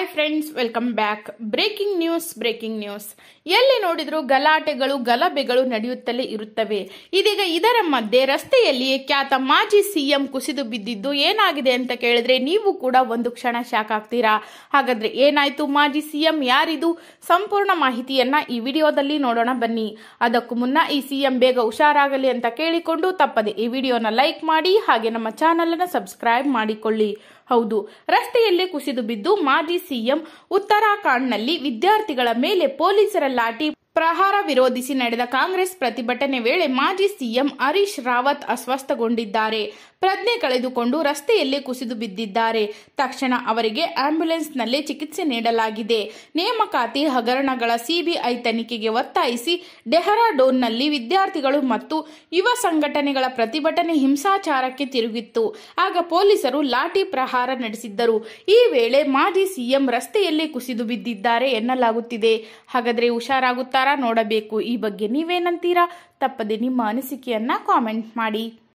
hi friends welcome back breaking news breaking news ಎಲ್ಲಿ ನೋಡಿದ್ರು ಗಲಾಟೆಗಳು ಗಲಭೆಗಳು ನಡೆಯುತ್ತಲೇ ಇರುತ್ತವೆ ಇದೀಗ ಇದರ ಮಧ್ಯೆ ರಸ್ತೆಯಲ್ಲಿಯೇ ಖ್ಯಾತ ಮಾಜಿ ಸಿಎಂ ಕುಸಿದು ಬಿದ್ದಿದ್ದು ಏನಾಗಿದೆ ಅಂತ ಕೇಳಿದ್ರೆ ನೀವು ಕೂಡ ಒಂದು ಕ್ಷಣ ಶಾಕ್ ಆಗ್ತೀರಾ ಹಾಗಾದ್ರೆ ಏನಾಯ್ತು ಮಾಜಿ ಸಿಎಂ ಯಾರಿದು ಸಂಪೂರ್ಣ ಮಾಹಿತಿಯನ್ನ ಈ ವಿಡಿಯೋದಲ್ಲಿ ನೋಡೋಣ ಬನ್ನಿ ಅದಕ್ಕೂ ಮುನ್ನ ಈ ಸಿಎಂ ಬೇಗ ಹುಷಾರಾಗಲಿ ಅಂತ ಕೇಳಿಕೊಂಡು ತಪ್ಪದೆ ಈ ವಿಡಿಯೋನ ಲೈಕ್ ಮಾಡಿ ಹಾಗೆ ನಮ್ಮ ಚಾನಲ್ ಅನ್ನ ಸಬ್ಸ್ಕ್ರೈಬ್ ಮಾಡಿಕೊಳ್ಳಿ ಹೌದು ರಸ್ತೆಯಲ್ಲಿ ಕುಸಿದು ಬಿದ್ದು ಮಾಜಿ ಸಿಎಂ ಉತ್ತರಾಖಂಡ್ನಲ್ಲಿ ವಿದ್ಯಾರ್ಥಿಗಳ ಮೇಲೆ ಪೊಲೀಸರ ಲಾಠಿ ಪ್ರಹಾರ ವಿರೋಧಿಸಿ ನಡೆದ ಕಾಂಗ್ರೆಸ್ ಪ್ರತಿಭಟನೆ ವೇಳೆ ಮಾಜಿ ಸಿಎಂ ಹರೀಶ್ ರಾವತ್ ಅಸ್ವಸ್ಥಗೊಂಡಿದ್ದಾರೆ ಪ್ರಜ್ಞೆ ಕಳೆದುಕೊಂಡು ರಸ್ತೆಯಲ್ಲಿ ಕುಸಿದು ಬಿದ್ದಿದ್ದಾರೆ ತಕ್ಷಣ ಅವರಿಗೆ ಆಂಬ್ಯುಲೆನ್ಸ್ನಲ್ಲಿ ಚಿಕಿತ್ಸೆ ನೀಡಲಾಗಿದೆ ನೇಮಕಾತಿ ಹಗರಣಗಳ ಸಿಬಿಐ ತನಿಖೆಗೆ ಒತ್ತಾಯಿಸಿ ಡೆಹರಾಡೂನ್ನಲ್ಲಿ ವಿದ್ಯಾರ್ಥಿಗಳು ಮತ್ತು ಯುವ ಸಂಘಟನೆಗಳ ಪ್ರತಿಭಟನೆ ಹಿಂಸಾಚಾರಕ್ಕೆ ತಿರುಗಿತ್ತು ಆಗ ಪೊಲೀಸರು ಲಾಠಿ ಪ್ರಹಾರ ನಡೆಸಿದ್ದರು ಈ ವೇಳೆ ಮಾಜಿ ಸಿಎಂ ರಸ್ತೆಯಲ್ಲಿ ಕುಸಿದು ಬಿದ್ದಿದ್ದಾರೆ ಎನ್ನಲಾಗುತ್ತಿದೆ ಹಾಗಾದ್ರೆ ಹುಷಾರಾಗುತ್ತಾರಾ ನೋಡಬೇಕು ಈ ಬಗ್ಗೆ ನೀವೇನಂತೀರಾ ತಪ್ಪದೆ ನಿಮ್ಮ ಅನಿಸಿಕೆಯನ್ನ ಕಾಮೆಂಟ್ ಮಾಡಿ